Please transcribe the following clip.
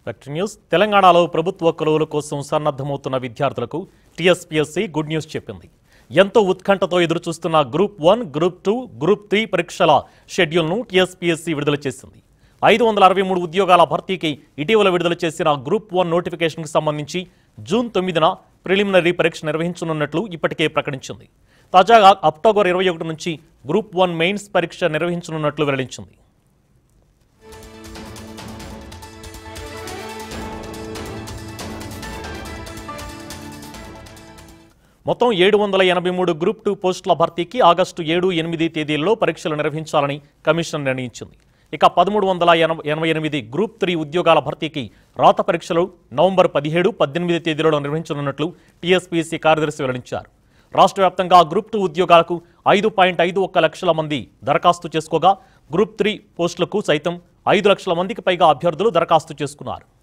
vector news తెలంగాణలో ప్రభుత్వ కొలువుల కోసం సన్నద్ధమవుతున్న విద్యార్థులకు టీఎస్పీఎస్సీ గుడ్ న్యూస్ చెప్పింది ఎంతో ఉత్కంఠతో ఎదురుచూస్తున్న group one group two group three పరీక్షల షెడ్యూల్ను టీఎస్పీఎస్సీ విడుదల చేసింది ఐదు వందల అరవై మూడు ఉద్యోగాల భర్తీకి ఇటీవల విడుదల చేసిన గ్రూప్ వన్ నోటిఫికేషన్కి సంబంధించి జూన్ తొమ్మిదిన ప్రిలిమినరీ పరీక్ష నిర్వహించనున్నట్లు ఇప్పటికే ప్రకటించింది తాజాగా అక్టోబర్ ఇరవై ఒకటి నుంచి గ్రూప్ వన్ మెయిన్స్ పరీక్ష నిర్వహించనున్నట్లు వెల్లడించింది మొత్తం ఏడు వందల ఎనభై మూడు గ్రూప్ టూ పోస్టుల భర్తీకి ఆగస్టు ఏడు ఎనిమిది తేదీల్లో పరీక్షలు నిర్వహించాలని కమిషన్ నిర్ణయించింది ఇక పదమూడు వందల ఎనభై ఎనభై ఎనిమిది గ్రూప్ త్రీ ఉద్యోగాల భర్తీకి రాత పరీక్షలు నవంబర్ పదిహేడు పద్దెనిమిది తేదీలలో నిర్వహించనున్నట్లు టీఎస్పీసీ కార్యదర్శి వెల్లడించారు రాష్ట్ర వ్యాప్తంగా గ్రూప్ టూ ఉద్యోగాలకు ఐదు పాయింట్ ఐదు ఒక్క లక్షల మంది దరఖాస్తు చేసుకోగా గ్రూప్ త్రీ పోస్టులకు సైతం ఐదు లక్షల మందికి పైగా అభ్యర్థులు దరఖాస్తు చేసుకున్నారు